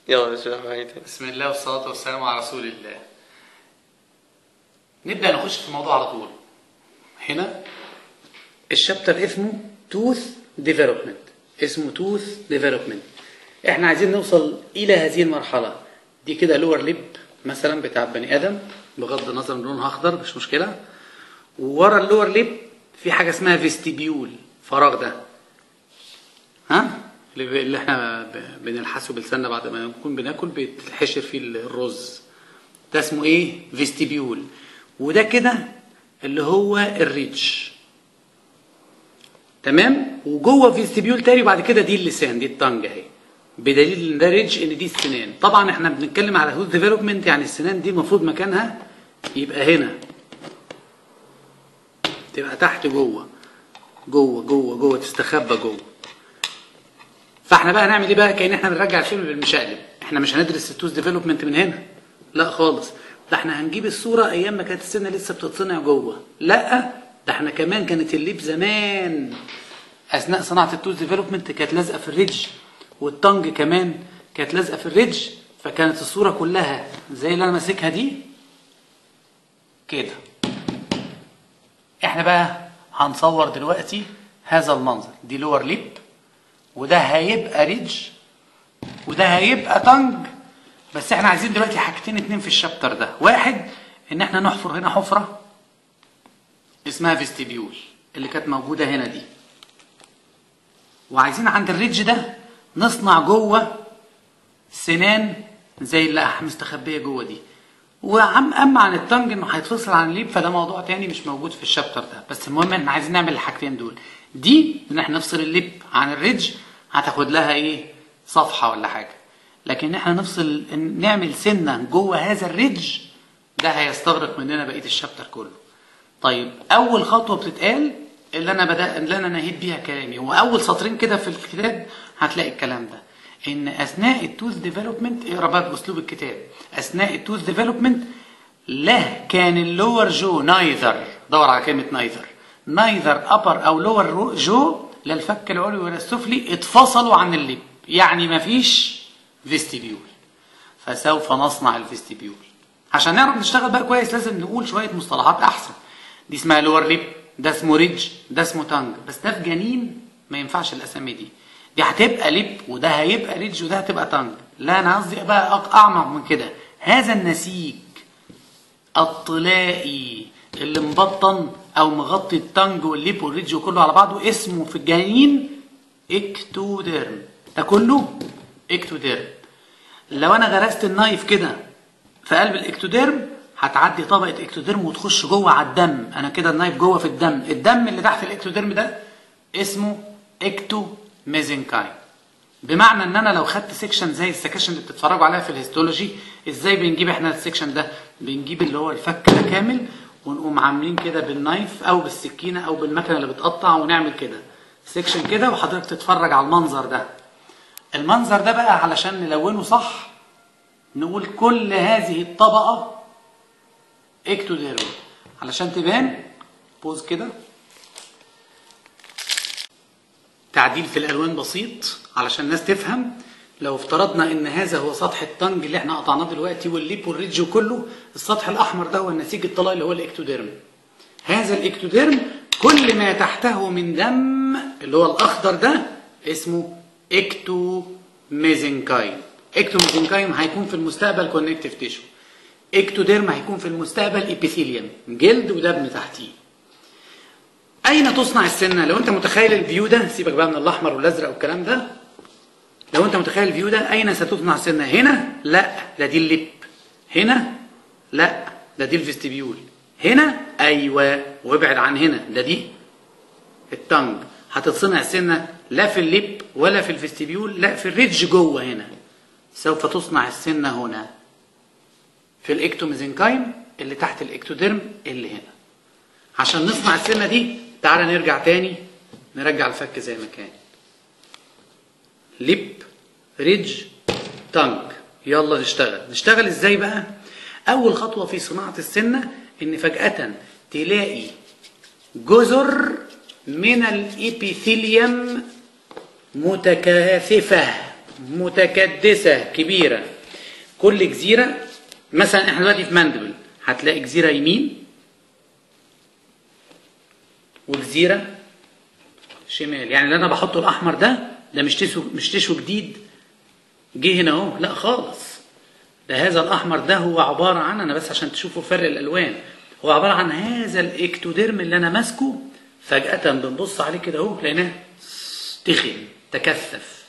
يلا مش معايا تاني بسم الله والصلاة والسلام على رسول الله نبدأ نخش في الموضوع على طول هنا الشابتر اسمه توث ديفلوبمنت اسمه توث ديفلوبمنت احنا عايزين نوصل الى هذه المرحلة دي كده لور ليب مثلا بتاع بني ادم بغض النظر ان لونها اخضر مش مشكلة وورا اللور ليب في حاجة اسمها فيستيبيول فراغ ده ها اللي اللي احنا ب- بنلحسه بلساننا بعد ما نكون بناكل بيتحشر فيه الرز ده اسمه ايه فيستيبيول وده كده اللي هو الريتش تمام وجوه فيستيبيول تاني وبعد كده دي اللسان دي التانج اهي بدليل ان ده ريتش ان دي السنان طبعا احنا بنتكلم على هوت ديفلوبمنت يعني السنان دي المفروض مكانها يبقى هنا تبقى تحت جوه جوه جوه جوه تستخبى جوه فاحنا بقى هنعمل ايه بقى كأن احنا بنرجع الفيلم بالمشقلب احنا مش هندرس التوز ديفلوبمنت من هنا لا خالص ده احنا هنجيب الصوره ايام ما كانت السنه لسه بتتصنع جوه لا ده احنا كمان كانت الليب زمان اثناء صناعه التوز ديفلوبمنت كانت لازقه في الريدج والتنج كمان كانت لازقه في الريدج فكانت الصوره كلها زي اللي انا ماسكها دي كده احنا بقى هنصور دلوقتي هذا المنظر دي لور ليب وده هيبقى ريدج وده هيبقى تنج بس احنا عايزين دلوقتي حاجتين اتنين في الشابتر ده واحد ان احنا نحفر هنا حفرة اسمها فيستيبيول اللي كانت موجودة هنا دي وعايزين عند الريدج ده نصنع جوه سنان زي اللي مستخبية جوه دي وعم اما عن التنج انه هيتفصل عن الليب فده موضوع تاني مش موجود في الشابتر ده بس المهم احنا عايزين نعمل الحاجتين دول دي ان احنا نفصل الليب عن الريدج هتاخد لها ايه صفحه ولا حاجه لكن احنا نفصل إن نعمل سنه جوه هذا الريدج ده هيستغرق مننا بقيه الشابتر كله طيب اول خطوه بتتقال اللي انا بدا اللي انا نهيت بيها كلامي هو اول سطرين كده في الكتاب هتلاقي الكلام ده ان اثناء التوث ديفلوبمنت اقرا بقى باسلوب الكتاب اثناء التوث ديفلوبمنت له كان اللور جو نايذر دور على كلمه نايذر نايذر ابر او لور جو لا الفك العلوي ولا السفلي اتفصلوا عن اللب يعني مفيش فيستيبيول فسوف نصنع الفيستيبيول عشان نعرف نشتغل بقى كويس لازم نقول شويه مصطلحات احسن دي اسمها لور ليب ده اسمه ريدج ده اسمه تانج بس ده في جنين ما ينفعش الاسامي دي دي هتبقى ليب وده هيبقى ريدج وده هتبقى تانج لا انا قصدي بقى أق- اعمق من كده هذا النسيج الطلائي اللي مبطن او مغطي التنج والليب والريدج وكله على بعضه اسمه في الجنين اكتوديرم ده كله اكتوديرم لو انا غرست النايف كده في قلب الاكتوديرم هتعدي طبقه اكتوديرم وتخش جوه على الدم انا كده النايف جوه في الدم الدم اللي تحت الاكتوديرم ده اسمه اكتو ميزنكاين بمعنى ان انا لو خدت سيكشن زي السكشن اللي بتتفرجوا عليها في الهيستولوجي ازاي بنجيب احنا السيكشن ده بنجيب اللي هو الفك ده كامل ونقوم عاملين كده بالنايف او بالسكينه او بالمكنه اللي بتقطع ونعمل كده سيكشن كده وحضرتك تتفرج على المنظر ده المنظر ده بقى علشان نلونه صح نقول كل هذه الطبقه اكتوديرم علشان تبان بوز كده تعديل في الالوان بسيط علشان الناس تفهم لو افترضنا ان هذا هو سطح التنج اللي احنا قطعناه دلوقتي والليب والريدج وكله السطح الاحمر ده هو النسيج الطلائي اللي هو الاكتوديرم هذا الاكتوديرم كل ما تحته من دم اللي هو الاخضر ده اسمه اكتو ميزنكايم اكتو ميزنكايم هيكون في المستقبل كونكتيف تيشو اكتوديرم هيكون في المستقبل ابيثيليوم جلد ودم تحتيه اين تصنع السنه لو انت متخيل الفيو ده سيبك بقى من الاحمر والازرق والكلام ده لو انت متخيل الفيو ده اين ستصنع السنه هنا لا ده دي الليب هنا لا ده دي الفيستيبيول هنا ايوه وابعد عن هنا ده دي التنج هتتصنع السنه لا في الليب ولا في الفيستيبيول لا في الريدج جوه هنا سوف تصنع السنه هنا في الاكتوميزنكايم اللي تحت الاكتوديرم اللي هنا عشان نصنع السنه دي تعالى نرجع تاني نرجع الفك زي ما كان ليب ريدج تانج يلا نشتغل نشتغل ازاي بقى اول خطوه في صناعه السنه ان فجاه تلاقي جزر من الابيثيليوم متكاثفه متكدسة كبيرة كل جزيرة مثلا احنا دلوقتي في مندبل هتلاقي جزيرة يمين وجزيرة شمال يعني اللي انا بحطه الاحمر ده ده مش تشو مش تشو جديد جه هنا اهو لا خالص ده هذا الاحمر ده هو عباره عن انا بس عشان تشوفوا فرق الالوان هو عباره عن هذا الاكتوديرم اللي انا ماسكه فجاه بنبص عليه كده اهو لقيناه تخن تكثف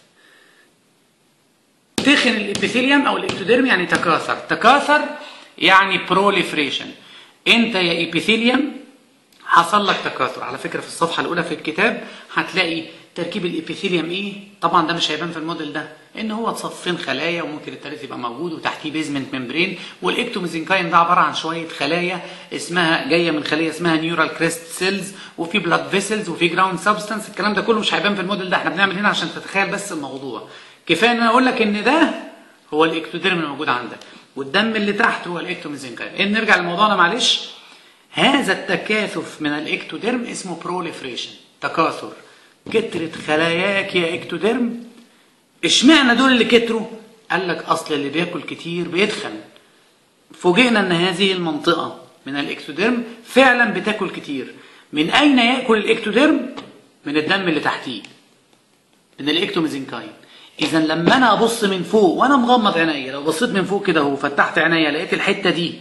تخن الابيثيليوم او الاكتوديرم يعني تكاثر تكاثر يعني بروليفريشن انت يا ابيثيليوم حصل لك تكاثر على فكره في الصفحه الاولى في الكتاب هتلاقي تركيب الابيثيليوم ايه طبعا ده مش هيبان في الموديل ده ان هو صفين خلايا وممكن التالت يبقى موجود وتحتيه بيزمنت ممبرين والاكتوميزنكايم ده عباره عن شويه خلايا اسمها جايه من خليه اسمها نيورال كريست سيلز وفي بلاد فيسلز وفي جراوند سبستانس الكلام ده كله مش هيبان في الموديل ده احنا بنعمل هنا عشان تتخيل بس الموضوع كفايه ان انا اقول لك ان ده هو الاكتوديرم اللي موجود عندك والدم اللي تحت هو الاكتوميزنكايم إن نرجع لموضوعنا معلش هذا التكاثف من الاكتوديرم اسمه بروليفريشن تكاثر كترت خلاياك يا اكتوديرم اشمعنى دول اللي كتروا قال لك اصل اللي بياكل كتير بيتخن فوجئنا ان هذه المنطقه من الاكتوديرم فعلا بتاكل كتير من اين ياكل الاكتوديرم من الدم اللي تحتيه من الاكتوميزنكاين اذا لما انا ابص من فوق وانا مغمض عينيا لو بصيت من فوق كده وفتحت عينيا لقيت الحته دي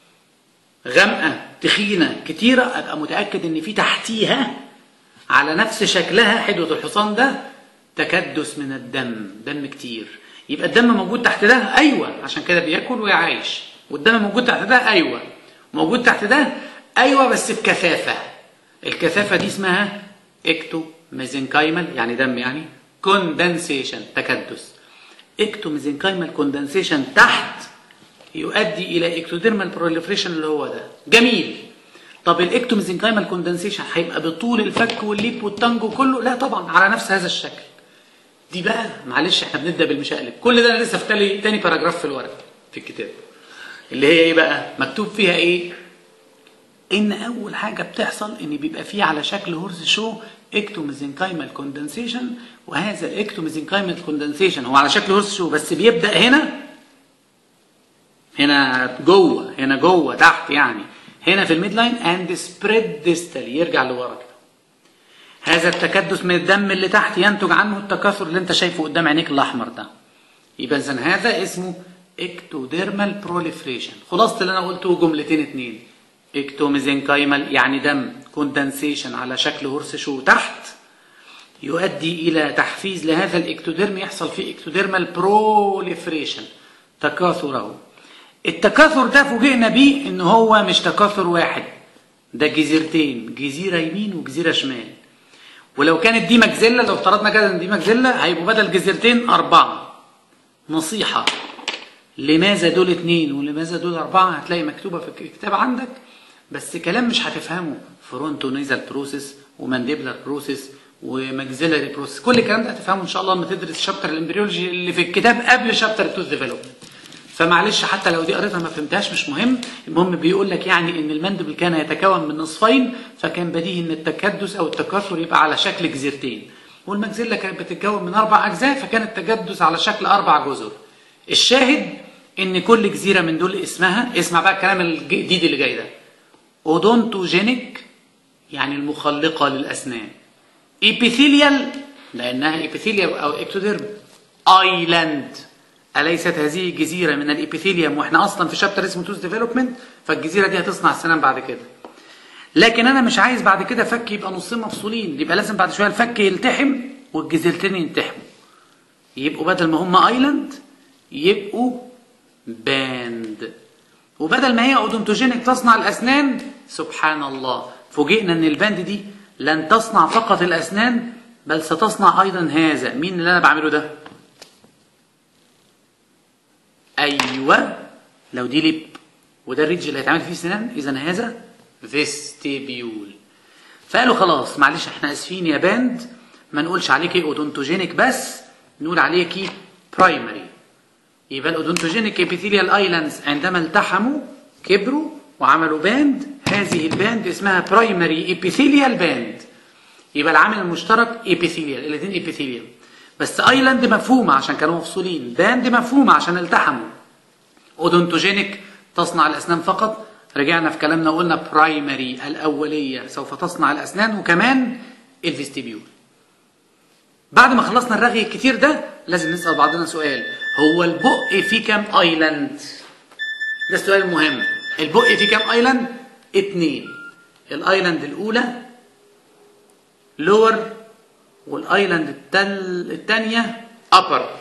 غامقه تخينه كتيره ابقى متاكد ان في تحتيها على نفس شكلها حدوه الحصان ده تكدس من الدم دم كتير يبقى الدم موجود تحت ده ايوه عشان كده بياكل ويعيش والدم موجود تحت ده ايوه موجود تحت ده ايوه بس بكثافه الكثافه دي اسمها اكتو ميزنكايمال يعني دم يعني كوندنسيشن تكدس اكتو ميزنكايمال كوندنسيشن تحت يؤدي الى اكتوديرمال بروليفريشن اللي هو ده جميل طب الاكتوميزنكايمال كوندنسيشن هيبقى بطول الفك والليب والتانجو كله لا طبعا على نفس هذا الشكل دي بقى معلش احنا بنبدا بالمشقلب كل ده انا لسه في تاني تاني باراجراف في الورق في الكتاب اللي هي ايه بقى مكتوب فيها ايه ان اول حاجه بتحصل ان بيبقى فيه على شكل هورس شو اكتوميزنكايمال كوندنسيشن وهذا الاكتوميزنكايمال كوندنسيشن هو على شكل هورس شو بس بيبدا هنا هنا جوه هنا جوه تحت يعني هنا في الميد لاين اند سبريد ديستالي يرجع لورا كده هذا التكدس من الدم اللي تحت ينتج عنه التكاثر اللي انت شايفه قدام عينيك الاحمر ده يبقى اذا هذا اسمه اكتوديرمال بروليفريشن خلاصه اللي انا قلته جملتين اتنين اكتوميزنكايمال يعني دم كوندنسيشن على شكل هرس شو تحت يؤدي الى تحفيز لهذا الاكتوديرم يحصل فيه اكتوديرمال بروليفريشن تكاثره التكاثر ده فوجئنا بيه ان هو مش تكاثر واحد ده جزيرتين جزيره يمين وجزيره شمال ولو كانت دي مجزله لو افترضنا كده ان دي مجزله هيبقوا بدل جزيرتين اربعه نصيحه لماذا دول اتنين ولماذا دول اربعه هتلاقي مكتوبه في الكتاب عندك بس كلام مش هتفهمه فرونتو نيزال بروسيس ومانديبلر بروسيس وماكسيلاري بروسيس كل الكلام ده هتفهمه ان شاء الله لما تدرس شابتر الامبريولوجي اللي في الكتاب قبل شابتر التوث ديفلوبمنت فمعلش حتى لو دي قريتها ما فهمتهاش مش مهم المهم بيقول لك يعني ان المندبل كان يتكون من نصفين فكان بديهي ان التكدس او التكاثر يبقى على شكل جزيرتين والمجزله كانت بتتكون من اربع اجزاء فكان التجدس على شكل اربع جزر الشاهد ان كل جزيره من دول اسمها اسمع بقى الكلام الجديد اللي جاي ده اودونتوجينيك يعني المخلقه للاسنان ايبيثيليال لانها ايبيثيليال او اكتوديرم ايلاند أليست هذه جزيرة من الإبيثيليوم وإحنا أصلا في شابتر اسمه توز ديفلوبمنت فالجزيرة دي هتصنع السنان بعد كده. لكن أنا مش عايز بعد كده فك يبقى نصين مفصولين يبقى لازم بعد شوية الفك يلتحم والجزيرتين يلتحموا. يبقوا بدل ما هم ايلاند يبقوا باند. وبدل ما هي اودونتوجينيك تصنع الأسنان سبحان الله فوجئنا إن الباند دي لن تصنع فقط الأسنان بل ستصنع أيضا هذا مين اللي أنا بعمله ده؟ ايوه لو دي لب وده الريدج اللي هيتعمل فيه سنان اذا هذا فيستيبيول فقالوا خلاص معلش احنا اسفين يا باند ما نقولش عليكي اودونتوجينيك بس نقول عليكي برايمري يبقى الاودونتوجينيك ابيثيليال ايلاندز عندما التحموا كبروا وعملوا باند هذه الباند اسمها برايمري ابيثيليال باند يبقى العامل المشترك ابيثيليال الاثنين ابيثيليال بس ايلاند مفهومه عشان كانوا مفصولين باند مفهومه عشان التحموا اودونتوجينيك تصنع الاسنان فقط رجعنا في كلامنا وقلنا برايمري الاوليه سوف تصنع الاسنان وكمان الفيستيبيول بعد ما خلصنا الرغي الكتير ده لازم نسال بعضنا سؤال هو البق فيه كام ايلاند ده السؤال المهم البق فيه كام ايلاند اتنين الايلاند الاولى لور والايلاند التل... التانية ابر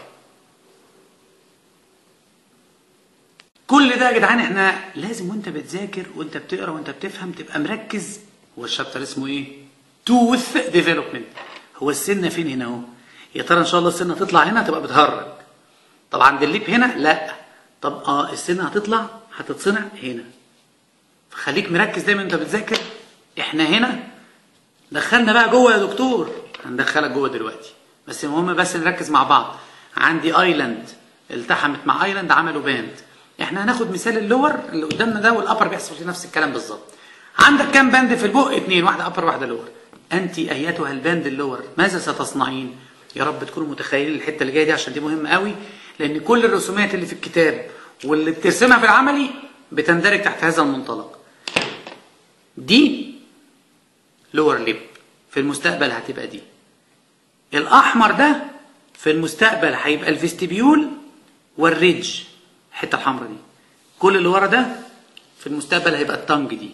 كل ده يا جدعان احنا لازم وانت بتذاكر وانت بتقرا وانت بتفهم تبقى مركز هو الشابتر اسمه ايه توث ديفلوبمنت هو السنه فين هنا اهو يا ترى ان شاء الله السنه تطلع هنا تبقى بتهرج طب عند الليب هنا لا طب اه السنه هتطلع هتتصنع هنا فخليك مركز دايما انت بتذاكر احنا هنا دخلنا بقى جوه يا دكتور هندخلك جوه دلوقتي بس المهم بس نركز مع بعض عندي ايلاند التحمت مع ايلاند عملوا باند احنا هناخد مثال اللور اللي قدامنا ده والابر بيحصل فيه نفس الكلام بالظبط عندك كام باند في البق اتنين واحده ابر واحده لور انت ايتها الباند اللور ماذا ستصنعين يا رب تكونوا متخيلين الحته اللي جايه دي عشان دي مهمه قوي لان كل الرسومات اللي في الكتاب واللي بترسمها في العملي بتندرج تحت هذا المنطلق دي لور ليب في المستقبل هتبقى دي الاحمر ده في المستقبل هيبقى الفيستبيول والريدج الحته الحمراء دي كل اللي ورا ده في المستقبل هيبقى التنج دي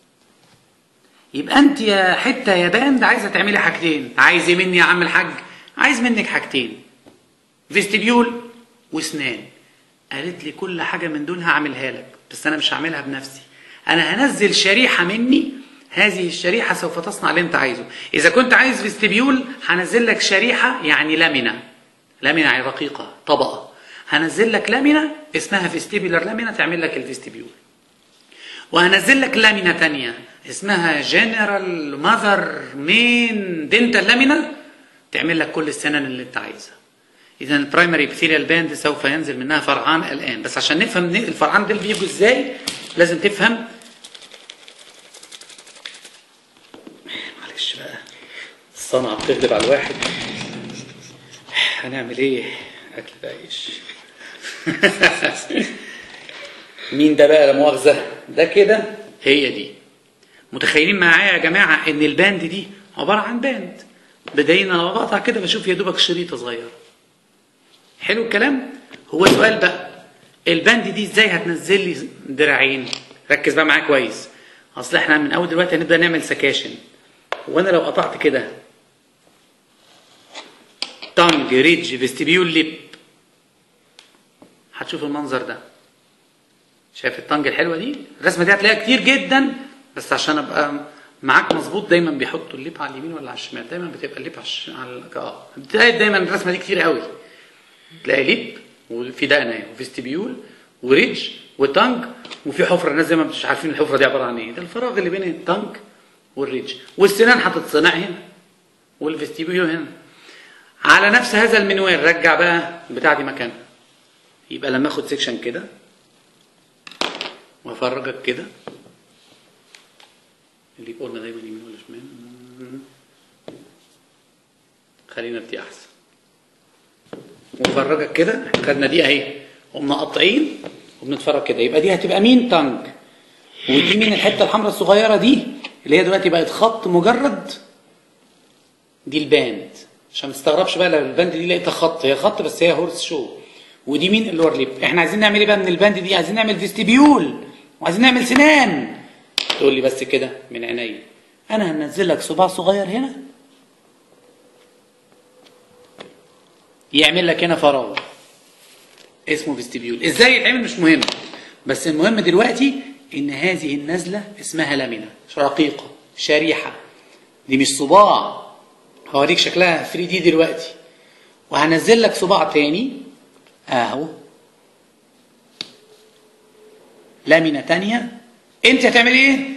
يبقى انت يا حته يا باند عايزه تعملي حاجتين عايز ايه مني يا عم الحاج عايز منك حاجتين فيستبيول واسنان قالت لي كل حاجه من دول هعملها لك بس انا مش هعملها بنفسي انا هنزل شريحه مني هذه الشريحه سوف تصنع اللي انت عايزه اذا كنت عايز فيستبيول هنزل لك شريحه يعني لامينا لامينا يعني رقيقه طبقه هنزل لك لامينا اسمها فيستيبولار لامينا تعمل لك الفيستبيول وهنزل لك لامينا تانية اسمها جنرال ماذر مين دنتال لامينا تعمل لك كل السنن اللي انت عايزها اذا البرايمري ابيثيليال باند سوف ينزل منها فرعان الان بس عشان نفهم الفرعان دول بيجوا ازاي لازم تفهم معلش بقى الصنعة بتغلب على الواحد هنعمل ايه اكل بعيش مين ده بقى لا مؤاخذة ده كده هي دي متخيلين معايا يا جماعة ان الباند دي عبارة عن باند بداية انا بقطع كده بشوف يا دوبك شريطة صغيرة حلو الكلام هو سؤال بقى الباند دي ازاي هتنزل لي دراعين ركز بقى معايا كويس اصل احنا من اول دلوقتي هنبدا نعمل سكاشن وانا لو قطعت كده تانج ريدج فيستبيول ليب هتشوف المنظر ده شايف الطنج الحلوه دي الرسمه دي هتلاقيها كتير جدا بس عشان ابقى معاك مظبوط دايما بيحطوا الليب على اليمين ولا على الشمال دايما بتبقى الليب على الش- على ال- اه بتلاقي دايما الرسمه دي كتير قوي تلاقي ليب وفي دقنه وفيستبيول وريدج وتانج وفي حفره الناس زي ما مش عارفين الحفره دي عباره عن ايه ده الفراغ اللي بين التانج والريدج والسنان هتتصنع هنا والفيستبيول هنا على نفس هذا المنوال رجع بقى بتاع دي مكانها يبقى لما اخد سيكشن كده وافرجك كده اللي قلنا دايما يمين ولا شمال خلينا بدي احسن وافرجك كده خدنا دي اهي قمنا قاطعين وبنتفرج كده يبقى دي هتبقى مين تانج ودي مين الحته الحمراء الصغيره دي اللي هي دلوقتي بقت خط مجرد دي الباند عشان ما تستغربش بقى لو الباند دي لقيتها خط هي خط بس هي هورس شو ودي مين اللور ليب احنا عايزين نعمل ايه بقى من الباند دي عايزين نعمل فيستبيول وعايزين نعمل سنان تقول لي بس كده من عينيا انا هنزل لك صباع صغير هنا يعمل لك هنا فراغ اسمه فيستبيول ازاي يتعمل مش مهم بس المهم دلوقتي ان هذه النزله اسمها لامينا رقيقه شريحه دي مش صباع هوريك شكلها 3 دي دلوقتي وهنزل لك صباع تاني اهو لامينا تانية انت هتعمل ايه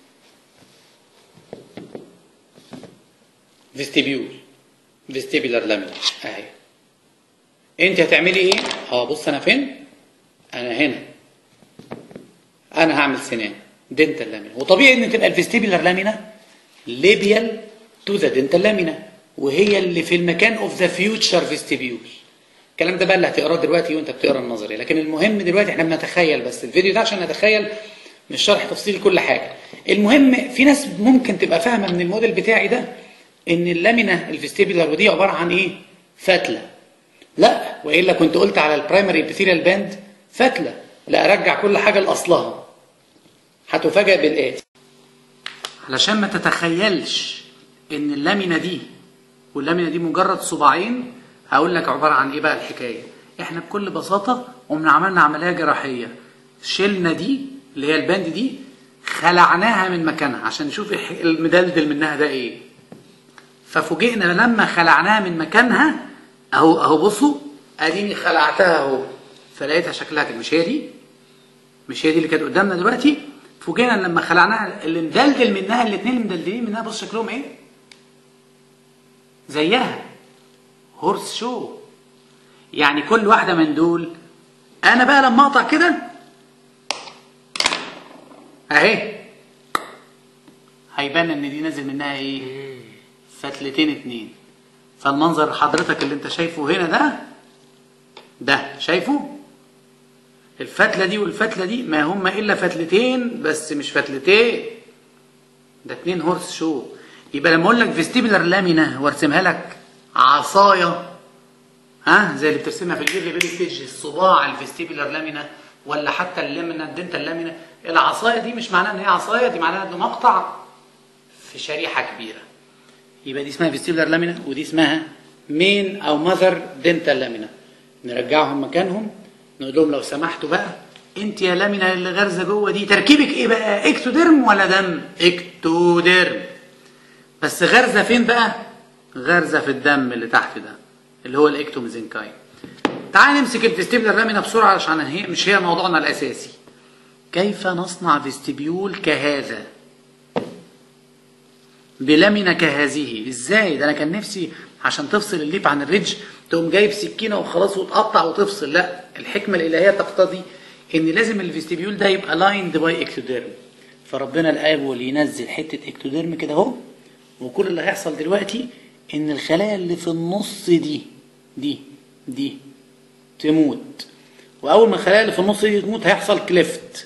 فيستيبيول فيستيبيولار لامينا اهي انت هتعملي ايه اه بص انا فين انا هنا انا هعمل سنان دنتال لامينا وطبيعي ان تبقى الفيستيبيولار لامينا ليبيال تو ذا دنتال لامينا وهي اللي في المكان اوف ذا فيوتشر فيستيبيول الكلام ده بقى اللي هتقراه دلوقتي وانت بتقرا النظري لكن المهم دلوقتي احنا بنتخيل بس الفيديو ده عشان نتخيل مش شرح تفصيلي كل حاجه المهم في ناس ممكن تبقى فاهمه من الموديل بتاعي ده ان اللامينا الفيستيبولار ودي عباره عن ايه فتله لا والا كنت قلت على البرايمري ابيثيريال باند فتله لا ارجع كل حاجه لاصلها هتفاجئ بالاتي علشان ما تتخيلش ان اللامينا دي واللامينا دي مجرد صباعين هقول لك عباره عن ايه بقى الحكايه احنا بكل بساطه قمنا عملنا عمليه جراحيه شلنا دي اللي هي الباند دي خلعناها من مكانها عشان نشوف الح- المدلدل منها ده ايه ففوجئنا لما خلعناها من مكانها اهو اهو بصوا اديني خلعتها اهو فلقيتها شكلها كده مش هي دي مش هي دي اللي كانت قدامنا دلوقتي فوجئنا لما خلعناها اللي مدلدل منها الاثنين مدلدلين منها بص شكلهم ايه زيها هورس شو يعني كل واحده من دول انا بقى لما اقطع كده اهي هيبان ان دي نازل منها ايه فتلتين اتنين فالمنظر حضرتك اللي انت شايفه هنا ده ده شايفه الفتله دي والفتله دي ما هم الا فتلتين بس مش فتلتين ده اتنين هورس شو يبقى لما اقول لك فيستيبولار لامينا وارسمها لك عصايه ها زي اللي بترسمها في الايرلي بيلي ستيج الصباع الفيستيبولار لامينا ولا حتى اللامينا الدنتال لامينا العصايه دي مش معناها ان هي عصايه دي معناها انه مقطع في شريحه كبيره يبقى دي اسمها فيستيبولار لامينا ودي اسمها مين او ماذر دنتال لامينا نرجعهم مكانهم نقول لهم لو سمحتوا بقى انت يا لامينا اللي غارزه جوه دي تركيبك ايه بقى اكتوديرم ولا دم اكتوديرم بس غارزه فين بقى غارزه في الدم اللي تحت ده اللي هو الاكتوميزنكاين تعال نمسك الفيستيبولار لامينا بسرعه عشان هي مش هي موضوعنا الاساسي كيف نصنع فيستيبيول كهذا بلامينا كهذه ازاي ده انا كان نفسي عشان تفصل الليف عن الريدج تقوم جايب سكينه وخلاص وتقطع وتفصل لا الحكمه الالهيه تقتضي ان لازم الفيستيبيول ده يبقى لايند باي اكتوديرم فربنا الاول ينزل حته اكتوديرم كده اهو وكل اللي هيحصل دلوقتي ان الخلايا اللي في النص دي دي دي تموت واول ما الخلايا اللي في النص دي تموت هيحصل كليفت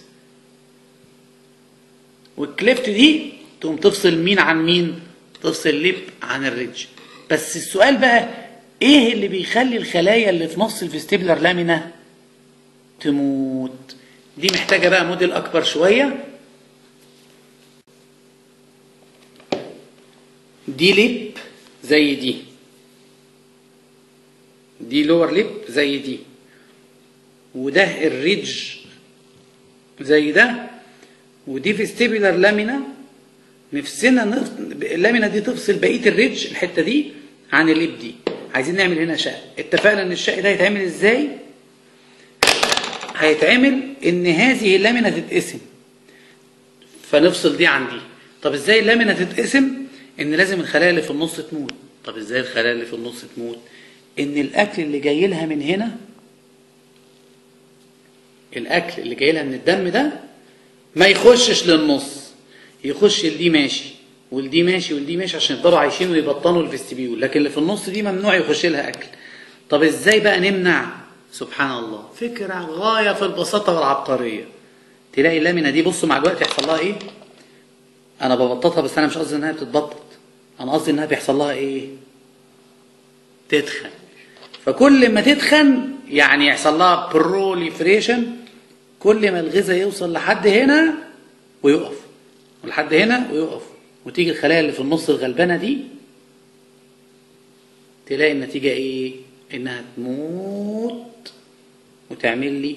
والكليفت دي تقوم تفصل مين عن مين تفصل الليب عن الريدج بس السؤال بقى ايه اللي بيخلي الخلايا اللي في نص الفيستيبولار لامينا تموت دي محتاجه بقى موديل اكبر شويه دي ليب زي دي دي لور ليب زي دي وده الريدج زي ده ودي فيستيبولار لامينا نفسنا نف... اللامينا دي تفصل بقيه الريدج الحته دي عن الليب دي عايزين نعمل هنا شق اتفقنا ان الشق ده هيتعمل ازاي هيتعمل ان هذه اللامينا تتقسم فنفصل دي عن دي طب ازاي اللامينا تتقسم ان لازم الخلايا اللي في النص تموت طب ازاي الخلايا اللي في النص تموت ان الاكل اللي جاي لها من هنا الاكل اللي جاي لها من الدم ده ما يخشش للنص يخش لدي ماشي ولدي ماشي ولدي ماشي عشان يفضلوا عايشين ويبطنوا الفيستيبيول لكن اللي في النص دي ممنوع يخش لها اكل طب ازاي بقى نمنع سبحان الله فكرة غاية في البساطة والعبقرية تلاقي اللامينة دي بص مع الوقت يحصل لها ايه انا ببططها بس انا مش قصدي انها بتتبطط انا قصدي انها بيحصل لها ايه تتخن فكل ما تتخن يعني يحصل لها بروليفريشن كل ما الغذاء يوصل لحد هنا ويقف ولحد هنا ويقف وتيجي الخلايا اللي في النص الغلبانه دي تلاقي النتيجه ايه انها تموت وتعمل لي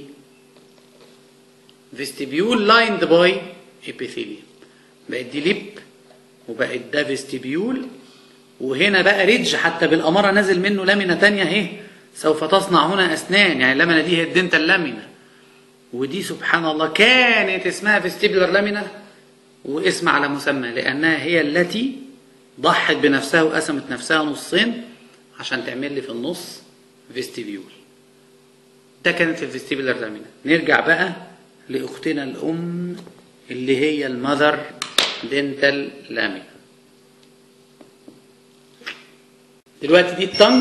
فيستيبيول لايند باي ابيثيليوم بقت دي ليب وبقت ده فيستيبيول وهنا بقى ريدج حتى بالاماره نازل منه لامينه تانية اهي سوف تصنع هنا اسنان يعني اللامينه دي هي الدنتال لامينه ودي سبحان الله كانت اسمها فيستيبولار لامينا واسم على مسمى لانها هي التي ضحت بنفسها وقسمت نفسها نصين عشان تعمل لي في النص فيستيبيول ده كانت الفيستيبولار لامينا نرجع بقى لاختنا الام اللي هي المذر دنتال لامينا دلوقتي دي التنج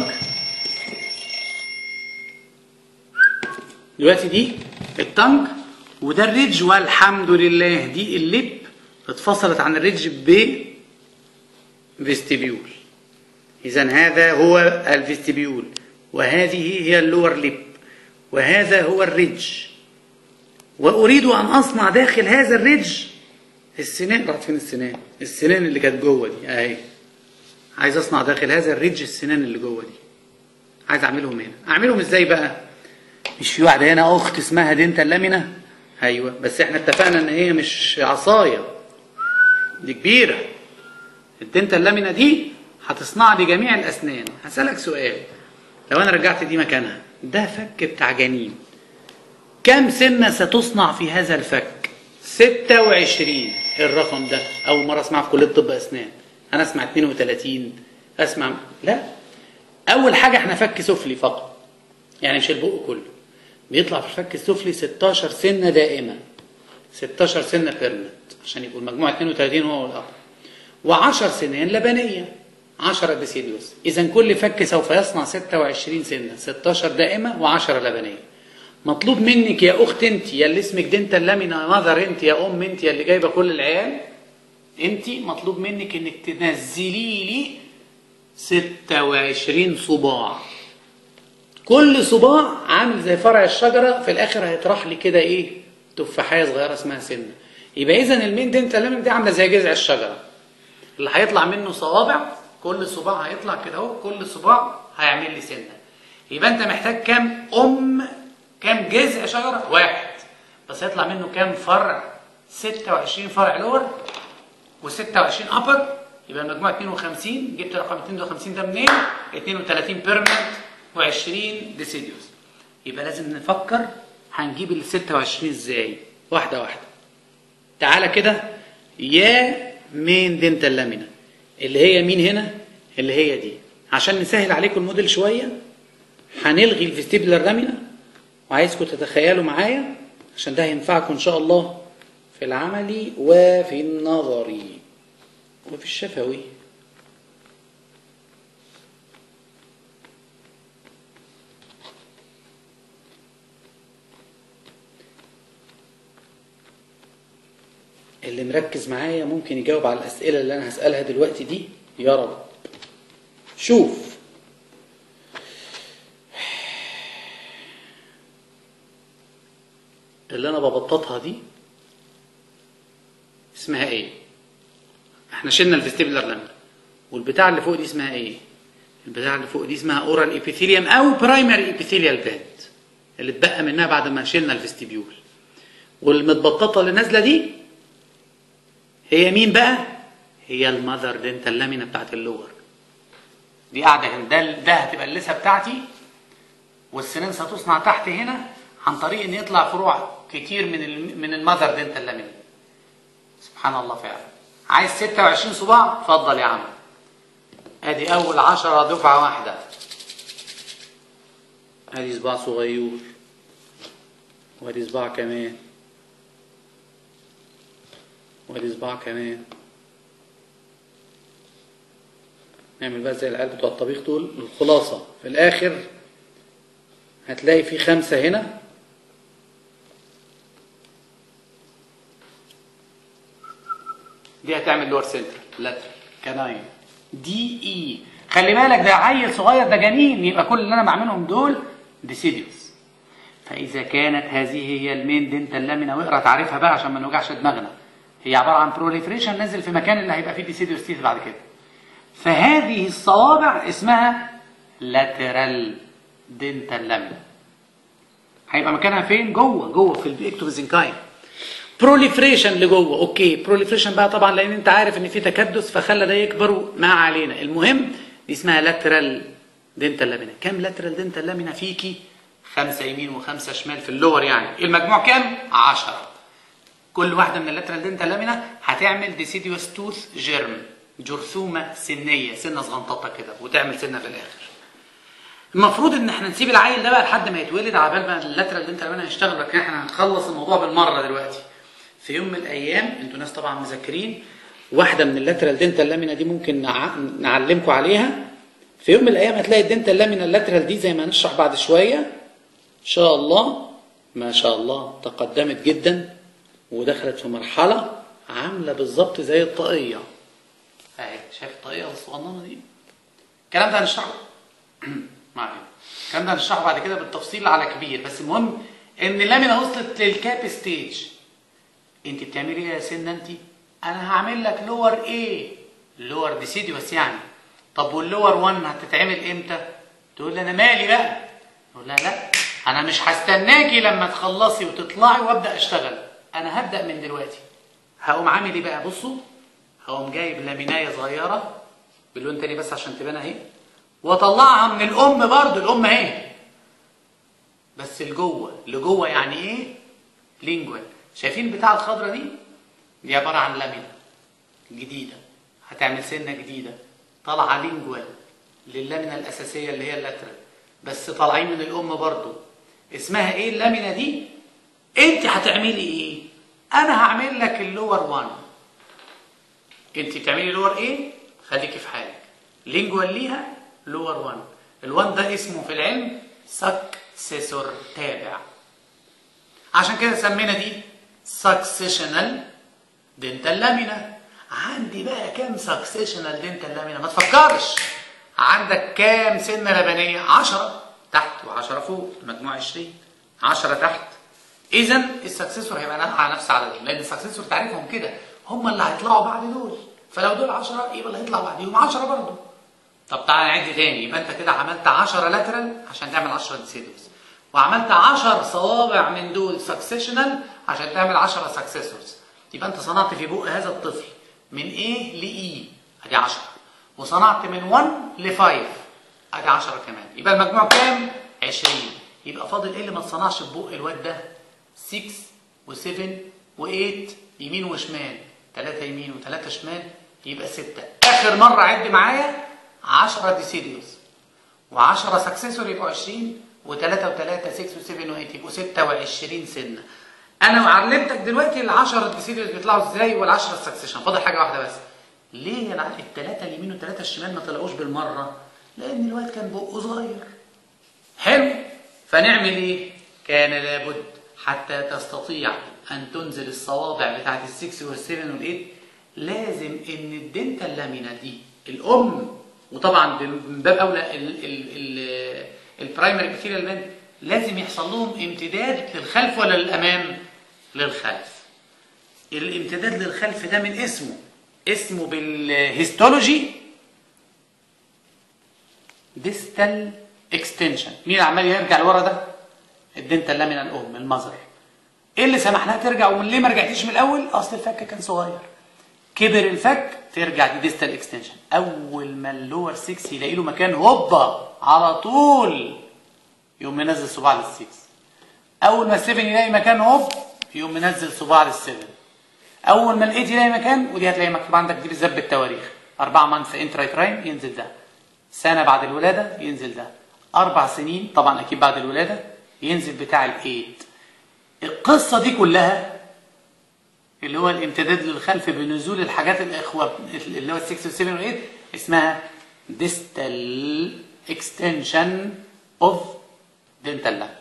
دلوقتي دي التنج وده الريدج والحمد لله دي الليب اتفصلت عن الريدج ب فيستيبيول اذا هذا هو الفيستيبيول وهذه هي اللور ليب وهذا هو الريدج واريد ان اصنع داخل هذا الريدج السنان راحت فين السنان السنان اللي كانت جوه دي اهي عايز اصنع داخل هذا الريدج السنان اللي جوه دي عايز اعملهم هنا اعملهم ازاي بقى مش في واحده هنا اخت اسمها دينتا لامينا ايوه بس احنا اتفقنا ان هي مش عصايه دي كبيره الدنتا اللامينا دي هتصنع لي جميع الاسنان هسالك سؤال لو انا رجعت دي مكانها ده فك بتاع جنين كم سنه ستصنع في هذا الفك 26 الرقم ده اول مره اسمعه في كليه طب اسنان انا اسمع 32 اسمع لا اول حاجه احنا فك سفلي فقط يعني مش البق كله بيطلع في الفك السفلي 16 سنه دائمه 16 سنه بيرمنت عشان يبقوا المجموع 32 هو والاب و10 سنين لبنيه 10 ديسيديوس اذا كل فك سوف يصنع 26 سنه 16 دائمه و10 لبنيه مطلوب منك يا اخت انت يا اللي اسمك دنتا لامينا ماذر انت يا ام انت يا اللي جايبه كل العيال انت مطلوب منك انك تنزلي لي 26 صباع كل صباع عامل زي فرع الشجره في الاخر هيطرح لي كده ايه تفاحيه صغيره اسمها سنه يبقى اذا المين دنتا لامين دي عامله زي جذع الشجره اللي هيطلع منه صوابع كل صباع هيطلع كده اهو كل صباع هيعمل لي سنه يبقى انت محتاج كام ام كام جذع شجره واحد بس هيطلع منه كام فرع 26 فرع لور و26 ابر يبقى المجموع 52 جبت رقم 52 ده منين 32 بيرمنت و20 ديسيديوس يبقى لازم نفكر هنجيب ال 26 ازاي واحده واحده تعالى كده يا مين دنتا اللامينا اللي هي مين هنا اللي هي دي عشان نسهل عليكم الموديل شويه هنلغي الفيستيبولار لامينا وعايزكم تتخيلوا معايا عشان ده هينفعكم ان شاء الله في العملي وفي النظري وفي الشفوي اللي مركز معايا ممكن يجاوب على الأسئلة اللي أنا هسألها دلوقتي دي يا رب شوف اللي أنا ببططها دي اسمها إيه؟ احنا شلنا الفيستيبولار لامينا والبتاع اللي فوق دي اسمها إيه؟ البتاع اللي فوق دي اسمها اورال ايبيثيليوم او برايمري ايبيثيليال باد اللي اتبقى منها بعد ما شلنا الفيستيبيول والمتبططه اللي نازله دي هي مين بقى؟ هي المذر دنتال لامينا بتاعت اللور دي قاعده هنا ده ده هتبقى اللثه بتاعتي والسنان ستصنع تحت هنا عن طريق ان يطلع فروع كتير من ال من المذر دنتال لامينا سبحان الله فعلا عايز 26 صباع اتفضل يا عم ادي اول عشرة دفعة واحدة ادي صباع صغير وادي صباع كمان وادي صباع كمان نعمل بقى زي العيال بتوع الطبيخ دول الخلاصة في الآخر هتلاقي في خمسة هنا دي هتعمل لور سنتر لاترال كناين دي اي خلي بالك ده عيل صغير ده جنين يبقى كل اللي انا بعملهم دول ديسيديوس فاذا كانت هذه هي المين دنتال لامينا واقرا تعريفها بقى عشان ما نوجعش دماغنا هي عباره عن بروليفريشن نزل في مكان اللي هيبقى فيه ديسيديوس تيث بعد كده فهذه الصوابع اسمها لاترال دنتال لامينا هيبقى مكانها فين جوه جوه في الاكتوفيزنكاين بروليفريشن لجوه اوكي بروليفريشن بقى طبعا لان انت عارف ان في تكدس فخلى ده يكبر ما علينا المهم دي اسمها لاترال دنتال لامينا كام لاترال دنتال لامينا فيكي خمسه يمين وخمسه شمال في اللور يعني المجموع كام 10 كل واحده من اللاترال دنتال لامينا هتعمل ديسيديوس توث جيرم جرثومه سنيه سنه صغنططه كده وتعمل سنه في الاخر المفروض ان احنا نسيب العيل ده بقى لحد ما يتولد عبال ما اللاترال دنتال لامينا يشتغل لكن احنا هنخلص الموضوع بالمره دلوقتي في يوم من الايام انتوا ناس طبعا مذاكرين واحده من اللاترال دنتال لامينا دي ممكن نع... نعلمكم عليها في يوم من الايام هتلاقي الدنتال لامينا اللاترال دي زي ما هنشرح بعد شويه ان شاء الله ما شاء الله تقدمت جدا ودخلت في مرحله عامله بالظبط زي الطاقيه اهي شايف الطاقيه الصغننه دي الكلام ده هنشرحه ما علينا الكلام ده هنشرحه بعد كده بالتفصيل على كبير بس المهم ان اللامينا وصلت للكاب ستيج انت بتعملي ايه يا سنه انت انا هعمل لك لور ايه لور ديسيديوس يعني طب واللور 1 هتتعمل امتى تقول لي انا مالي بقى اقول لها لا انا مش هستناكي لما تخلصي وتطلعي وابدا اشتغل انا هبدا من دلوقتي هقوم عامل ايه بقى بصوا هقوم جايب لامينايه صغيره باللون تاني بس عشان تبان اهي واطلعها من الام برضو الام اهي بس لجوه لجوه يعني ايه لينجوال شايفين بتاع الخضره دي دي عباره عن لامينا جديده هتعمل سنه جديده طالعه لينجوال لللامينا الاساسيه اللي هي اللاترال بس طالعين من الام برضو اسمها ايه اللامينا دي انت هتعملي ايه انا هعمل لك اللور 1 انت بتعملي لور ايه خليكي في حالك لينجوال ليها لور 1 ال1 ده اسمه في العلم سكسيسور تابع عشان كده سمينا دي سكسيشنال دنتال لامينا عندي بقى كام سكسيشنال دنتال لامينا ما تفكرش عندك كام سنه لبنيه 10 تحت و10 فوق مجموع 20 10 تحت اذا السكسيسور هيبقى على نفس عددهم لان السكسيسور تعريفهم كده هم اللي هيطلعوا بعد دول فلو دول 10 يبقى اللي هيطلع بعديهم 10 برضه طب تعالى نعد تاني يبقى انت كده عملت 10 لاترال عشان تعمل 10 ديسيدوس وعملت 10 صوابع من دول سكسيشنال عشان تعمل 10 سكسيسورز يبقى انت صنعت في بق هذا الطفل من A ل E ادي 10 وصنعت من 1 ل 5 ادي 10 كمان يبقى المجموع كام 20 يبقى فاضل ايه اللي ما اتصنعش في بق الواد ده 6 و7 و8 يمين وشمال 3 يمين و3 شمال يبقى 6 اخر مره عد معايا 10 ديسيديوس و10 سكسيسور يبقوا 20 و3 و3 6 و7 و8 يبقوا 26 سنه انا علمتك دلوقتي ال 10 ديسيديوس بيطلعوا ازاي وال10 سكسيشن فاضل حاجه واحده بس ليه انا الثلاثه اليمين والثلاثه الشمال ما طلعوش بالمره لان الواد كان بقه صغير حلو فنعمل ايه كان لابد حتى تستطيع ان تنزل الصوابع بتاعت ال6 وال7 وال8 لازم ان الدنتال لامينا دي الام وطبعا من باب اولى البرايمري بكتيريال مان لازم يحصل لهم امتداد للخلف ولا للامام للخلف الامتداد للخلف ده من اسمه اسمه بالهيستولوجي ديستال اكستنشن مين عمال يرجع لورا ده الدنتال لامينا الام المذر ايه اللي سمح لها ترجع ومن ليه ما رجعتيش من الاول اصل الفك كان صغير كبر الفك ترجع دي ديستال اكستنشن اول ما اللور 6 يلاقي له مكان هوبا على طول يقوم منزل صباع لل6 اول ما ال7 يلاقي مكان هوب يقوم منزل صباع لل7 اول ما ال8 يلاقي مكان ودي هتلاقي مكتوب عندك دي بالذات بالتواريخ 4 مانث انترايتراين ينزل ده سنه بعد الولاده ينزل ده اربع سنين طبعا اكيد بعد الولاده ينزل بتاع الايد القصه دي كلها اللي هو الامتداد للخلف بنزول الحاجات الاخوه اللي هو 6 و 7 و 8 اسمها distal extension of dental lab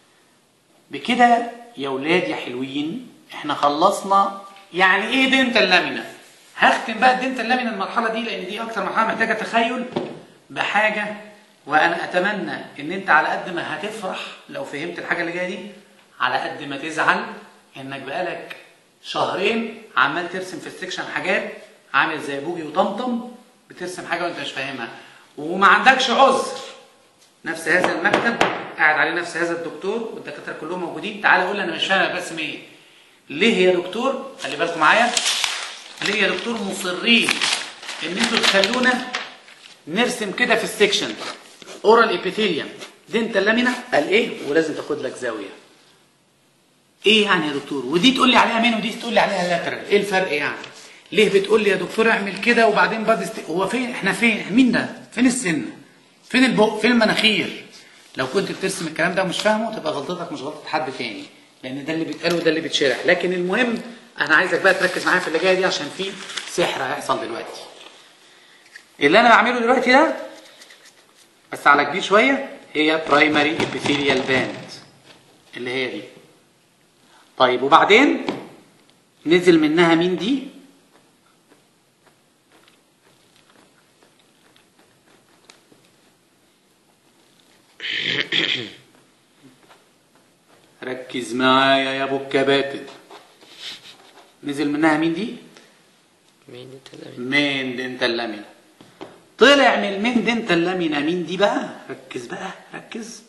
بكده يا ولاد يا حلوين احنا خلصنا يعني ايه دنتال لامينا هختم بقى الدنتال لامينا المرحله دي لان دي اكتر مرحله محتاجه تخيل بحاجه وانا اتمنى ان انت على قد ما هتفرح لو فهمت الحاجه اللي جايه دي على قد ما تزعل انك بقالك شهرين عمال ترسم في السكشن حاجات عامل زي بوجي وطمطم بترسم حاجه وانت مش فاهمها وما عندكش عذر نفس هذا المكتب قاعد عليه نفس هذا الدكتور والدكاتره كلهم موجودين تعالى قول لي انا مش فاهم انا برسم ايه ليه يا دكتور خلي بالكم معايا ليه يا دكتور مصرين ان انتوا تخلونا نرسم كده في السكشن اورال ابيثيليوم دنتال لامينا قال ايه ولازم تاخد لك زاويه ايه يعني يا دكتور ودي تقول لي عليها مين ودي تقول لي عليها لاترال ايه الفرق يعني ليه بتقول لي يا دكتور اعمل كده وبعدين بعد است... هو فين احنا فين مين ده فين السن فين البق فين المناخير لو كنت بترسم الكلام ده ومش فاهمه تبقى غلطتك مش غلطه حد تاني لان ده اللي بيتقال وده اللي بيتشرح لكن المهم انا عايزك بقى تركز معايا في اللي جايه دي عشان في سحر هيحصل دلوقتي اللي انا بعمله دلوقتي ده بس على كبير شويه هي برايمري ابيثيليال باند اللي هي دي طيب وبعدين نزل منها مين دي ركز معايا يا ابو الكباتن نزل منها مين دي مين انت الأمين؟ مين دنت اللامينا طلع من المين دنت اللامينا مين دي بقى ركز بقى ركز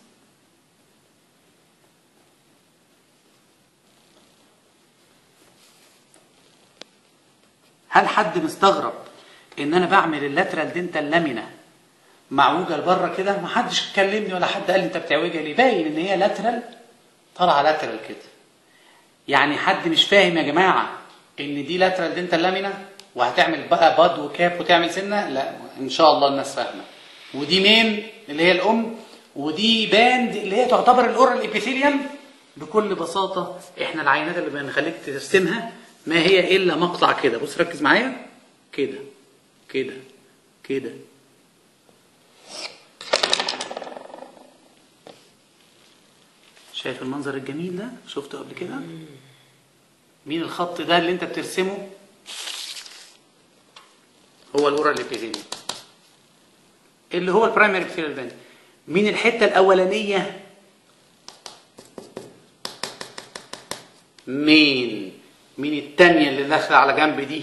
هل حد مستغرب ان انا بعمل اللاترال دنتال لامينا معوجه لبره كده ما حدش كلمني ولا حد قال لي انت بتعوجها ليه باين ان هي لاترال طالعه لاترال كده يعني حد مش فاهم يا جماعه ان دي لاترال دنتال لامينا وهتعمل بقى باد وكاب وتعمل سنه لا ان شاء الله الناس فاهمه ودي مين اللي هي الام ودي باند اللي هي تعتبر الاورال ابيثيليوم بكل بساطه احنا العينات اللي بنخليك ترسمها ما هي الا مقطع كده بص ركز معايا كده كده كده شايف المنظر الجميل ده شفته قبل كده مين الخط ده اللي انت بترسمه هو الاورال ابيثيليوم اللي هو البرايمري ابيثيليال باند مين الحته الاولانيه مين مين التانية اللي داخله على جنب دي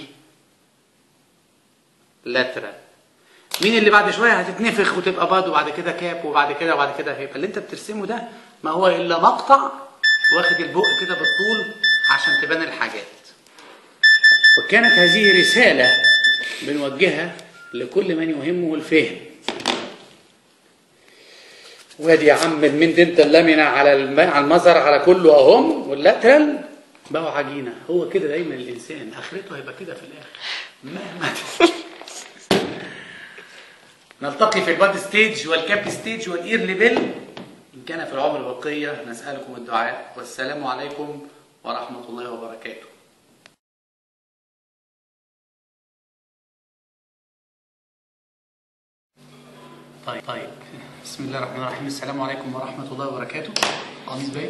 لاترال مين اللي بعد شويه هتتنفخ وتبقى باد وبعد كده كاب وبعد كده وبعد كده هيبقى اللي انت بترسمه ده ما هو الا مقطع واخد البق كده بالطول عشان تبان الحاجات وكانت هذه رساله بنوجهها لكل من يهمه الفهم وادي يا عم المين دنت اللامنة على الم... على المظهر على كله اهم واللاترال بقوا عجينه هو كده دايما الانسان اخرته هيبقى كده في الاخر مهما نلتقي في الباد ستيج والكاب ستيج والاير ليفل ان كان في العمر بقيه نسالكم الدعاء والسلام عليكم ورحمه الله وبركاته طيب طيب بسم الله الرحمن الرحيم السلام عليكم ورحمة الله وبركاته قميص باين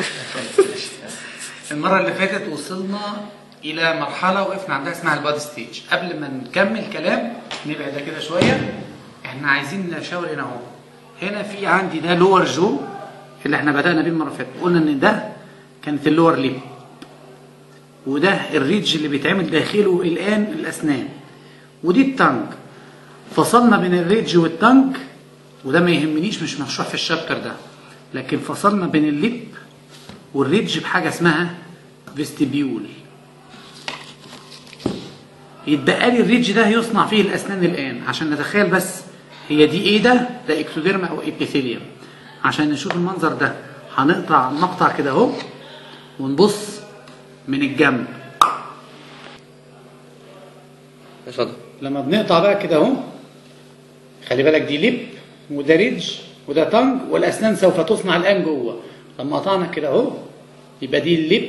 المرة اللي فاتت وصلنا إلى مرحلة وقفنا عندها اسمها البادي ستيج قبل ما نكمل كلام نبعد ده كده شوية احنا عايزين نشاور هنا اهو هنا في عندي ده لور جو اللي احنا بدأنا بيه المرة اللي فاتت قلنا ان ده كانت اللور ليب وده الريدج اللي بيتعمل داخله الآن الأسنان ودي التانج فصلنا بين الريدج والتانج وده ما يهمنيش مش مشروح في الشابتر ده لكن فصلنا بين الليب والريدج بحاجه اسمها فيستيبيول يتبقى لي الريدج ده يصنع فيه الاسنان الان عشان نتخيل بس هي دي ايه ده ده اكتوديرما او ابيثيليوم عشان نشوف المنظر ده هنقطع مقطع كده اهو ونبص من الجنب اتفضل لما بنقطع بقى كده اهو خلي بالك دي لب وده ريدج وده تانج والاسنان سوف تصنع الان جوه لما قطعنا كده اهو يبقى دي اللب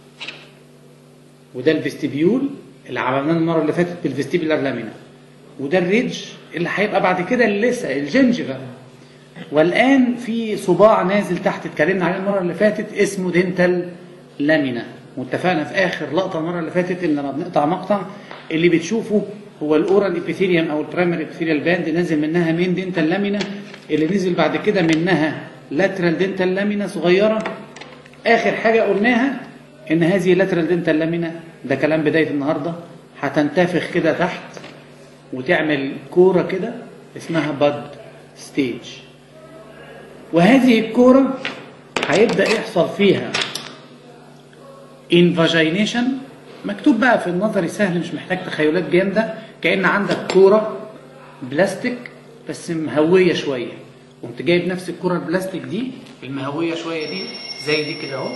وده الفيستيبيول اللي عملناه المره اللي فاتت بالفيستيبيولار لامينا وده الريدج اللي هيبقى بعد كده اللثه الجنجفه والان في صباع نازل تحت اتكلمنا عليه المره اللي فاتت اسمه دينتال لامينا واتفقنا في اخر لقطه المره اللي فاتت ان لما بنقطع مقطع اللي بتشوفه هو الاورال ابيثيليوم او البرايمري ابيثيليال باند نازل منها مين دينتال لامينا اللي نزل بعد كده منها لاترال دينتال لامينا صغيره اخر حاجه قلناها ان هذه لاترال دينتال لامينا ده كلام بدايه النهارده هتنتفخ كده تحت وتعمل كوره كده اسمها باد ستيج وهذه الكوره هيبدا يحصل فيها انفاجينيشن مكتوب بقى في النظري سهل مش محتاج تخيلات جامده كان عندك كوره بلاستيك بس مهويه شويه قمت جايب نفس الكوره البلاستيك دي المهويه شويه دي زي دي كده اهو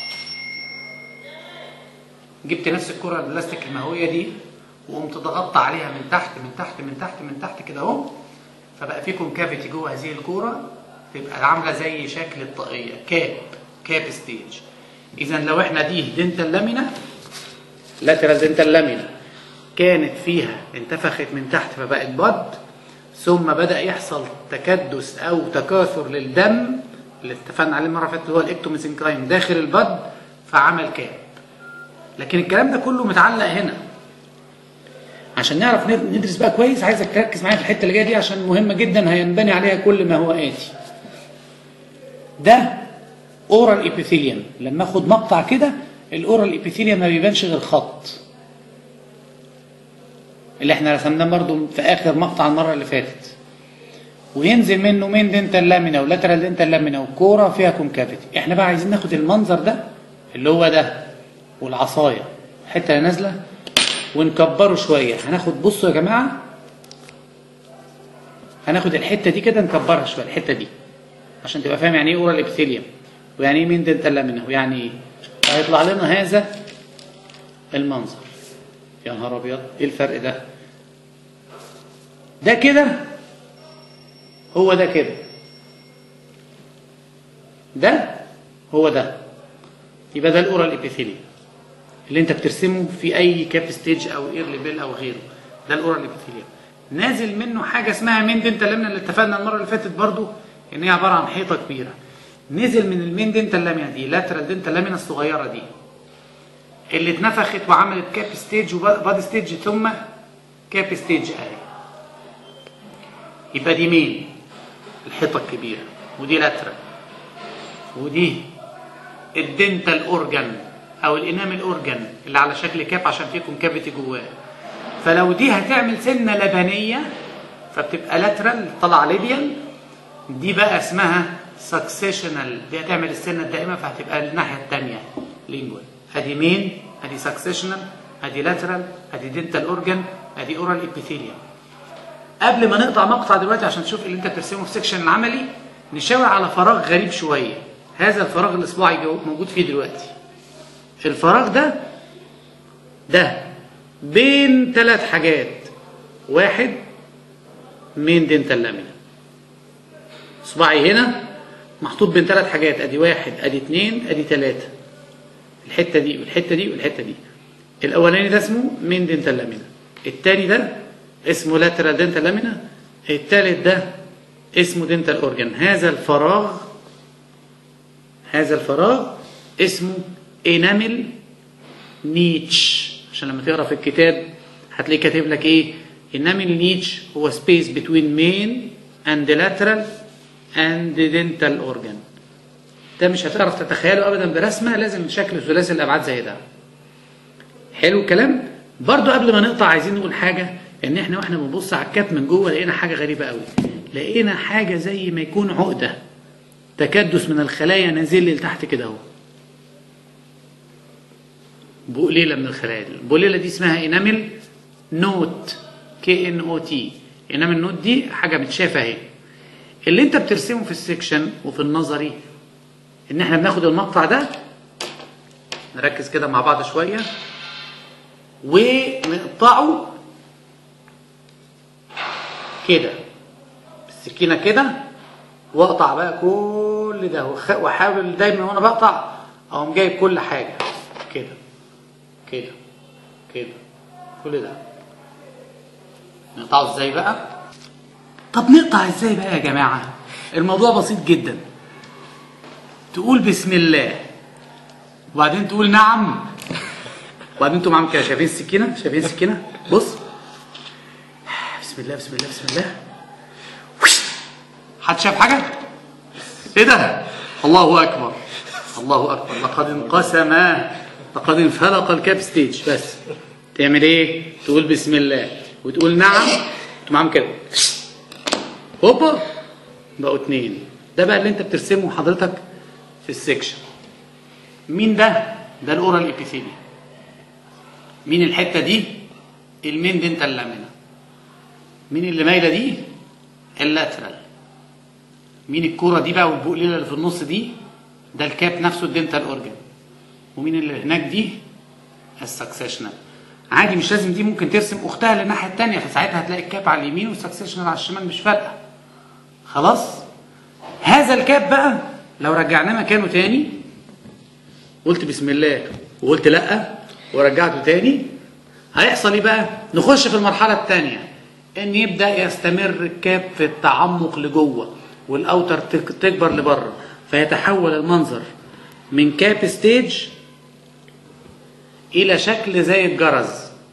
جبت نفس الكره البلاستيك المهويه دي وقمت ضغطت عليها من تحت من تحت من تحت من تحت كده اهو فبقى في كونكافيتي جوه هذه الكوره تبقى عامله زي شكل الطاقيه كاب كاب ستيج اذا لو احنا دي دنتال لامينا لاترال دنتال لامينا كانت فيها انتفخت من تحت فبقت بد ثم بدا يحصل تكدس او تكاثر للدم اللي اتفقنا عليه المره اللي فاتت اللي هو الاكتوميزنكرايم داخل البد فعمل كاب لكن الكلام ده كله متعلق هنا عشان نعرف ند- ندرس بقى كويس عايزك تركز معايا في الحته اللي جايه دي عشان مهمه جدا هينبني عليها كل ما هو اتي ده اورال ابيثيليوم لما اخد مقطع كده الاورال ابيثيليوم ما بيبانش غير خط اللي احنا رسمناه برضو في اخر مقطع المره اللي فاتت وينزل منه مين دنتال لامينا ولاترال دنتال لامينا والكوره فيها كونكافيتي احنا بقى عايزين ناخد المنظر ده اللي هو ده والعصايه الحته اللي نازله ونكبره شويه هناخد بصوا يا جماعه هناخد الحته دي كده نكبرها شويه الحته دي عشان تبقى فاهم يعني ايه اورال ابيثيليوم ويعني ايه مين دنتال لامينا ويعني ايه هيطلع لنا هذا المنظر يا نهار ابيض ايه الفرق ده ده كده هو ده كده ده هو ده يبقى ده الاورال ابيثيليوم اللي انت بترسمه في اي كاب ستيج او ايرلي بيل او غيره ده الاورال ابيثيليوم نازل منه حاجه اسمها مين دنتا لامنا اللي اتفقنا المره اللي فاتت برضو ان هي عباره عن حيطه كبيره نزل من المين دنتا لامنا دي لاترال دنتا لامنا الصغيره دي اللي اتنفخت وعملت كاب ستيج وبادي ستيج ثم كاب ستيج اهي يبقى دي مين الحيطه الكبيره ودي لاترال ودي الدنتال اورجان او الانامل اورجان اللي على شكل كاب عشان فيه كونكافيتي جواه فلو دي هتعمل سنه لبنيه فبتبقى لاترال طالعه ليبيال دي بقى اسمها سكسيشنال دي هتعمل السنه الدائمه فهتبقى الناحيه الثانيه لينجوال ادي مين ادي سكسيشنال ادي لاترال ادي دنتال اورجان ادي اورال ابيثيليوم قبل ما نقطع مقطع دلوقتي عشان تشوف اللي انت بترسمه في السكشن العملي نشاور على فراغ غريب شويه هذا الفراغ الاصبعي جو- موجود فيه دلوقتي الفراغ ده ده بين ثلاث حاجات واحد مين دنتال لامينا صباعي هنا محطوط بين ثلاث حاجات ادي واحد ادي اتنين ادي ثلاثة الحتة دي والحتة دي والحتة دي الاولاني ده اسمه مين دنتال لامينا التاني ده اسمه لاترال دنتال لامينا التالت ده اسمه دنتال اورجان هذا الفراغ هذا الفراغ اسمه انامل نيتش عشان لما تقرا في الكتاب هتلاقيه كاتب لك ايه انامل نيتش هو سبيس بتوين مين اند لاترال اند دنتال اورجان ده مش هتعرف تتخيله ابدا برسمه لازم شكل ثلاثي الابعاد زي ده حلو الكلام برضو قبل ما نقطع عايزين نقول حاجه ان احنا واحنا بنبص على الكاب من جوه لقينا حاجه غريبه قوي لقينا حاجه زي ما يكون عقده تكدس من الخلايا نازل لي لتحت كده اهو بقليله من الخلايا دي البقليله دي اسمها انامل نوت كي ان او تي انامل نوت دي حاجه متشافه اهي اللي انت بترسمه في السكشن وفي النظري ان احنا بناخد المقطع ده نركز كده مع بعض شويه ونقطعه كده بالسكينه كده واقطع بقى كل ده وخ- واحاول دايما وانا بقطع اقوم جايب كل حاجه كده كده كده كل ده نقطعه ازاي بقى طب نقطع ازاي بقى يا جماعه الموضوع بسيط جدا تقول بسم الله وبعدين تقول نعم وبعدين انتوا معاهم كده شايفين السكينه شايفين السكينه بص بسم الله بسم الله بسم الله حد شاف حاجه ايه ده الله اكبر الله اكبر لقد انقسم لقد انفلق الكاب ستيج بس تعمل ايه تقول بسم الله وتقول نعم انتوا معاهم كده هوبا بقوا اتنين ده بقى اللي انت بترسمه حضرتك في السكشن مين ده ده الاورال ابيثيليوم مين الحته دي المين دنتال لامينا مين اللي مايله دي اللاترال مين الكوره دي بقى والبقليله اللي في النص دي ده الكاب نفسه الدنتال اورجن ومين اللي هناك دي السكسيشنال عادي مش لازم دي ممكن ترسم اختها للناحيه الثانيه فساعتها هتلاقي الكاب على اليمين والسكسيشنال على الشمال مش فارقه خلاص هذا الكاب بقى لو رجعناه مكانه تاني قلت بسم الله وقلت لا ورجعته تاني هيحصل ايه بقى نخش في المرحله الثانيه ان يبدا يستمر الكاب في التعمق لجوه والاوتر تك- تكبر لبره فيتحول المنظر من كاب ستيج الى شكل زي الجرز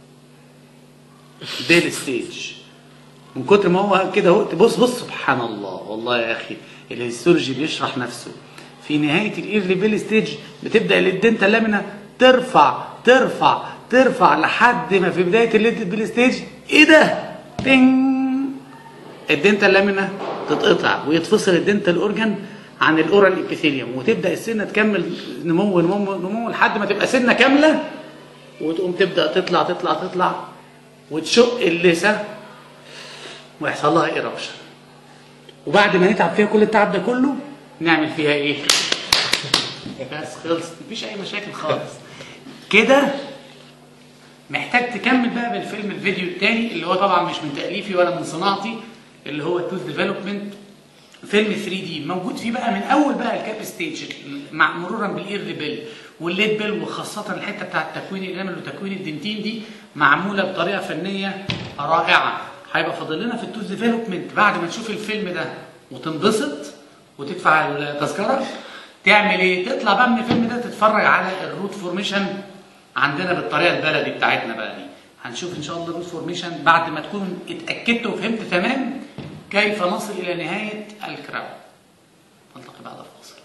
بيل ستيج من كتر ما هو كده هو بص بص سبحان الله والله يا اخي الهيستولوجي بيشرح نفسه في نهايه الايرلي بيل ستيج بتبدا الدنتا لامينا ترفع ترفع ترفع لحد ما في بدايه الليد بيل ستيج ايه ده؟ تين الدنتا لامينا تتقطع ويتفصل الدنتا الاورجن عن الاورال ابيثيليوم وتبدا السنه تكمل نمو نمو نمو لحد ما تبقى سنه كامله وتقوم تبدا تطلع تطلع تطلع وتشق اللثه ويحصل لها ايربشن وبعد ما نتعب فيها كل التعب ده كله نعمل فيها ايه؟ بس خلصت مفيش اي مشاكل خالص كده محتاج تكمل بقى بالفيلم الفيديو التاني اللي هو طبعا مش من تأليفي ولا من صناعتي اللي هو التوث ديفلوبمنت فيلم 3 دي موجود فيه بقى من اول بقى الكاب ستيج مع مرورا بالاير بيل والليد بيل وخاصه الحته بتاعه تكوين الانامل وتكوين الدنتين دي معموله بطريقه فنيه رائعه هيبقى فاضل لنا في التوث ديفلوبمنت بعد ما تشوف الفيلم ده وتنبسط وتدفع التذكره تعمل ايه؟ تطلع بقى من الفيلم ده تتفرج على الروت فورميشن عندنا بالطريقه البلدي بتاعتنا بقى دي هنشوف ان شاء الله الروت فورميشن بعد ما تكون اتاكدت وفهمت تمام كيف نصل الى نهايه الكراون نلتقي بعد الفاصل